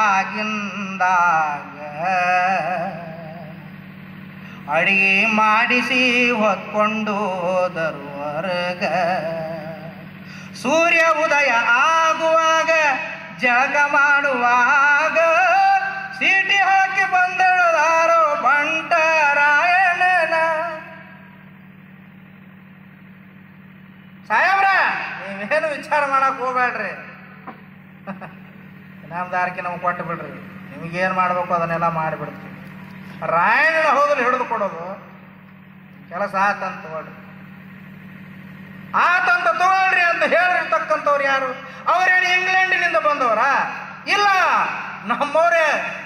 ಆಗಿಂದಾಗ ಅಡಿಗೆ ಮಾಡಿಸಿ ಹೊತ್ಕೊಂಡು ಹೋದರು ಹೊರಗ ಸೂರ್ಯ ಉದಯ ಆಗುವಾಗ ಜಳಕ ಮಾಡುವಾಗ ಸೀಟಿ ಹಾಕಿ ಬಂದಳದಾರೋ ಬಂಟರಾಯಣನ ಸಾಹೇಬ್ರ ನೀವೇನು ವಿಚಾರ ಮಾಡಕ್ ಹೋಗ್ಬೇಡ್ರಿ ಇನಾಮದಾರಕ್ಕೆ ನಮ್ಗೆ ಕೊಟ್ಟು ಬಿಡ್ರಿ ನಿಮಗೇನು ಮಾಡ್ಬೇಕು ಅದನ್ನೆಲ್ಲ ಮಾಡಿಬಿಡ್ತೀವಿ ರಾಯಣ್ಣನ ಹೋಗಲು ಹಿಡಿದು ಕೊಡೋದು ಕೆಲಸ ಆತಂತ ತಗೊಳ್ರಿ ಆತಂತ ತಗೊಳ್ರಿ ಅಂತ ಹೇಳಿರ್ತಕ್ಕಂಥವ್ರು ಯಾರು ಅವರೇನು ಇಂಗ್ಲೆಂಡಿನಿಂದ ಬಂದವರಾ ಇಲ್ಲ ನಮ್ಮವರೇ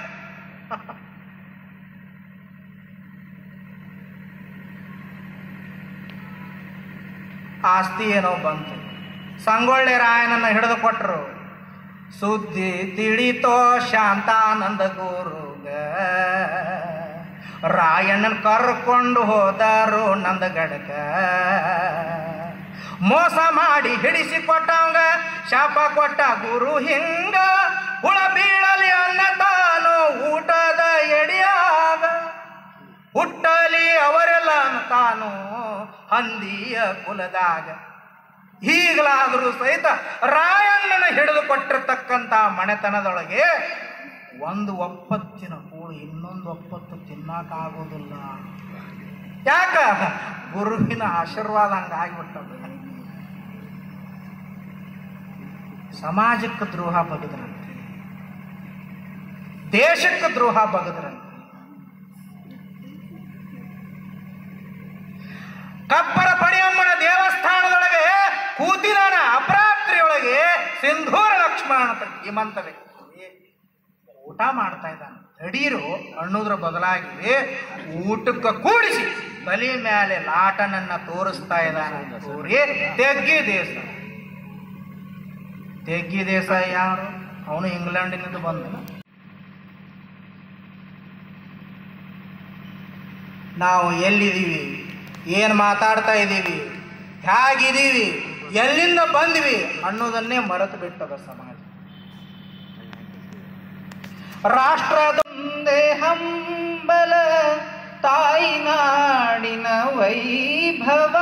ಆಸ್ತಿ ಏನೋ ಬಂತು ಸಂಗೊಳ್ಳಿ ರಾಯನನ್ನ ಹಿಡಿದು ಕೊಟ್ಟರು ಸುದ್ದಿ ತಿಳಿತೋ ಶಾಂತಾನಂದ ಗುರುಗ ರಾಯಣ್ಣನ ಕರ್ಕೊಂಡು ಹೋದರು ನಂದಗಡಕ ಮೋಸ ಮಾಡಿ ಹಿಡಿಸಿ ಕೊಟ್ಟವಂಗ ಶಾಪ ಕೊಟ್ಟ ಗುರು ಹಿಂಗ ಹುಳ ಬೀಳಲಿ ಅನ್ನ ತಾನು ಊಟದ ಎಡಿಯಾಗ ಹುಟ್ಟಲಿ ಅವರೆಲ್ಲ ತಾನು ಹಂದಿಯ ಕುಲದಾಗ ಈಗಲಾದರೂ ಸಹಿತ ರಾಯಣ್ಣನ ಹಿಡಿದು ಕೊಟ್ಟಿರ್ತಕ್ಕಂಥ ಮನೆತನದೊಳಗೆ ಒಂದು ಒಪ್ಪತ್ತಿನ ಕೂಳು ಇನ್ನೊಂದು ಒಪ್ಪತ್ತು ತಿನ್ನಕ್ಕಾಗೋದಿಲ್ಲ ಯಾಕ ಗುರುವಿನ ಆಶೀರ್ವಾದ ಹಂಗಾಗಿಬಿಟ್ಟದ ಸಮಾಜಕ್ಕೆ ದ್ರೋಹ ಬಗದ್ರಂತೆ ದೇಶಕ್ಕೆ ದ್ರೋಹ ಬಗದ್ರಂತೆ ಕಪ್ಪರ ಪಡಿಯಮ್ಮನ ದೇವಸ್ಥಾನದೊಳಗೆ ಕೂತಿದಾನ ಅಪರಾತ್ರಿಯೊಳಗೆ ಸಿಂಧೂರ ಲಕ್ಷ್ಮಣ ಅಂತ ಧೀಮಂತ ವ್ಯಕ್ತಿ ಊಟ ಮಾಡ್ತಾ ಇದ್ದಾನೆ ತಡೀರು ಅನ್ನೋದ್ರ ಬದಲಾಗಿ ಊಟಕ್ಕೆ ಕೂಡಿಸಿ ತಲೆ ಮೇಲೆ ಲಾಟನನ್ನ ತೋರಿಸ್ತಾ ಇದ್ದಾನೆ ತೋರಿ ತೆಗ್ಗಿ ದೇಶ ತೆಗ್ಗಿ ದೇಶ ಯಾರು ಅವನು ಇಂಗ್ಲೆಂಡಿನಿಂದ ಬಂದ ನಾವು ಎಲ್ಲಿದ್ದೀವಿ ಏನು ಮಾತಾಡ್ತಾ ಇದ್ದೀವಿ ಹೇಗಿದ್ದೀವಿ ಎಲ್ಲಿಂದ ಬಂದ್ವಿ ಅನ್ನೋದನ್ನೇ ಮರೆತು ಬಿಟ್ಟದ ಸಮಾಜ ರಾಷ್ಟ್ರದೊಂದೇ ಹಂಬಲ ತಾಯಿನಾಡಿನ ವೈಭವ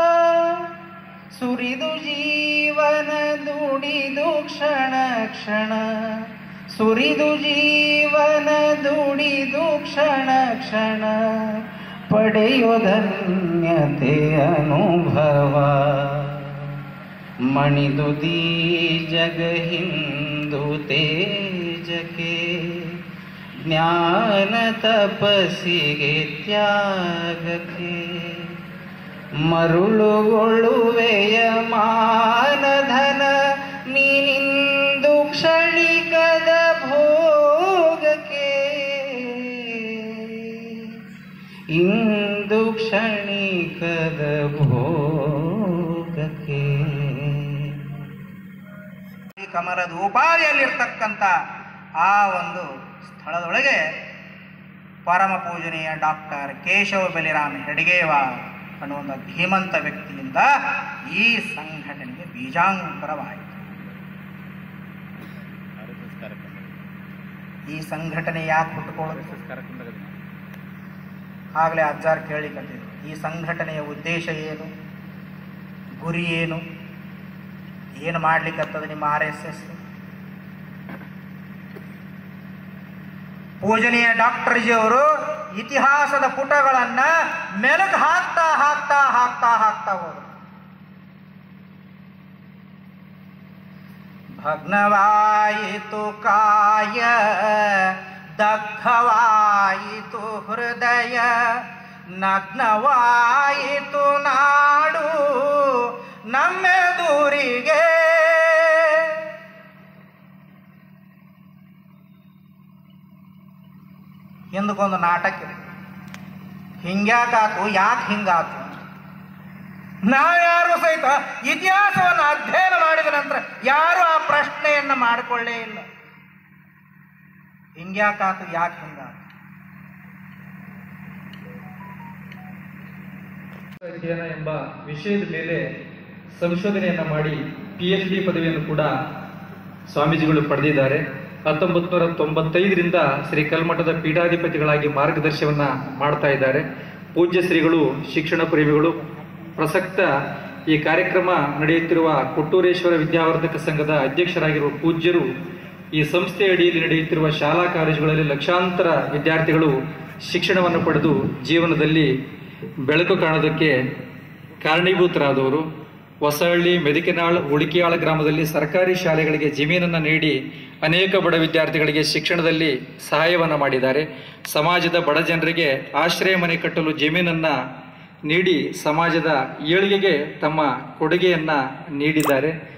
ಸುರಿದು ಜೀವನ ದುಡಿದು ಕ್ಷಣ ಕ್ಷಣ ಸುರಿದು ಜೀವನ ದುಡಿದು ಕ್ಷಣ ಕ್ಷಣ ಪಡೆಯೋದನ್ಯತೆ ಅನುಭವ ಮಣಿದುದಿ ಜಗ ಹಿಂದು ತೇಜಕ್ಕೆ ಜ್ಞಾನ ತಪಸ್ಸಿಗೆ ತ್ಯಾಗಕ್ಕೆ ಮರುಳುಗೊಳ್ಳುವೆಯ ಮಾನಧನ ನೀನಿಂದು ಕ್ಷಣಿಕದ ಭೋಗಕ್ಕೆ ಇಂದು ಕ್ಷಣಿಕದ ಭೋಗಕ್ಕೆ ಈ ಕಮಲದ ಉಪಾಧಿಯಲ್ಲಿರ್ತಕ್ಕಂಥ ಆ ಒಂದು ಸ್ಥಳದೊಳಗೆ ಪರಮ ಪೂಜನೀಯ ಡಾಕ್ಟರ್ ಕೇಶವ ಬಲಿರಾಮ ಹೆಡ್ಗೇವ ಅನ್ನುವಂಥ ಧೀಮಂತ ವ್ಯಕ್ತಿಯಿಂದ ಈ ಸಂಘಟನೆಗೆ ಬೀಜಾಂಕರವಾಯಿತು ಈ ಸಂಘಟನೆ ಯಾಕೆ ಹುಟ್ಟುಕೊಳ್ಳುತ್ತೆ ಆಗಲೇ ಅಜ್ಜಾರ್ ಕೇಳಿಕತ್ತಿದ್ರು ಈ ಸಂಘಟನೆಯ ಉದ್ದೇಶ ಏನು ಗುರಿ ಏನು ಏನು ಮಾಡ್ಲಿಕ್ಕತ್ತದ ನಿಮ್ಮ ಆರ್ ಎಸ್ ಎಸ್ ಪೂಜನೀಯ ಡಾಕ್ಟರ್ ಜಿ ಅವರು ಇತಿಹಾಸದ ಪುಟಗಳನ್ನ ಮೆಲುಕು ಹಾಕ್ತಾ ಹಾಕ್ತಾ ಹಾಕ್ತಾ ಹಾಕ್ತಾ ಹೋದ್ರು ಭಗ್ನವಾಯಿತು ಕಾಯ ದಗ್ಧವಾಯಿತು ಹೃದಯ ನಗ್ನವಾಯಿತು ನಾಡು ನಮ್ಮೆದುರಿಗೆ ಹಿಂದಕ್ಕೊಂದು ನಾಟಕ ಇದೆ ಹಿಂಗ್ಯಾಕಾತು ಯಾಕೆ ಹಿಂಗಾತು ನಾವ್ಯಾರು ಸಹಿತ ಇತಿಹಾಸವನ್ನು ಅಧ್ಯಯನ ಮಾಡಿದ ನಂತರ ಯಾರು ಆ ಪ್ರಶ್ನೆಯನ್ನು ಮಾಡಿಕೊಳ್ಳೇ ಇಲ್ಲ ಹಿಂಗ್ಯಾಕಾತು ಯಾಕೆ ಹಿಂಗಾತು ಅಧ್ಯಯನ ಎಂಬ ವಿಷಯದ ಮೇಲೆ ಸಂಶೋಧನೆಯನ್ನ ಮಾಡಿ ಪಿ ಎಚ್ ಡಿ ಪದವಿಯನ್ನು ಕೂಡ ಸ್ವಾಮೀಜಿಗಳು ಪಡೆದಿದ್ದಾರೆ ಹತ್ತೊಂಬತ್ತು ನೂರ ತೊಂಬತ್ತೈದರಿಂದ ಶ್ರೀ ಕಲ್ಮಠದ ಪೀಠಾಧಿಪತಿಗಳಾಗಿ ಮಾರ್ಗದರ್ಶನವನ್ನ ಮಾಡ್ತಾ ಇದ್ದಾರೆ ಪೂಜ್ಯ ಶ್ರೀಗಳು ಶಿಕ್ಷಣ ಪ್ರೇಮಿಗಳು ಪ್ರಸಕ್ತ ಈ ಕಾರ್ಯಕ್ರಮ ನಡೆಯುತ್ತಿರುವ ಕೊಟ್ಟೂರೇಶ್ವರ ವಿದ್ಯಾವರ್ಧಕ ಸಂಘದ ಅಧ್ಯಕ್ಷರಾಗಿರುವ ಪೂಜ್ಯರು ಈ ಸಂಸ್ಥೆ ಅಡಿಯಲ್ಲಿ ನಡೆಯುತ್ತಿರುವ ಶಾಲಾ ಕಾಲೇಜುಗಳಲ್ಲಿ ಲಕ್ಷಾಂತರ ವಿದ್ಯಾರ್ಥಿಗಳು ಶಿಕ್ಷಣವನ್ನು ಪಡೆದು ಜೀವನದಲ್ಲಿ ಬೆಳಕು ಕಾಣೋದಕ್ಕೆ ಕಾರಣೀಭೂತರಾದವರು ಹೊಸಹಳ್ಳಿ ಮೆದಿಕೆನಾಳ್ ಉಳಿಕಿಯಾಳ ಗ್ರಾಮದಲ್ಲಿ ಸರ್ಕಾರಿ ಶಾಲೆಗಳಿಗೆ ಜಮೀನನ್ನು ನೀಡಿ ಅನೇಕ ಬಡ ವಿದ್ಯಾರ್ಥಿಗಳಿಗೆ ಶಿಕ್ಷಣದಲ್ಲಿ ಸಹಾಯವನ್ನು ಮಾಡಿದ್ದಾರೆ ಸಮಾಜದ ಬಡ ಜನರಿಗೆ ಆಶ್ರಯ ಮನೆ ಕಟ್ಟಲು ಜಮೀನನ್ನು ನೀಡಿ ಸಮಾಜದ ಏಳಿಗೆಗೆ ತಮ್ಮ ಕೊಡುಗೆಯನ್ನು ನೀಡಿದ್ದಾರೆ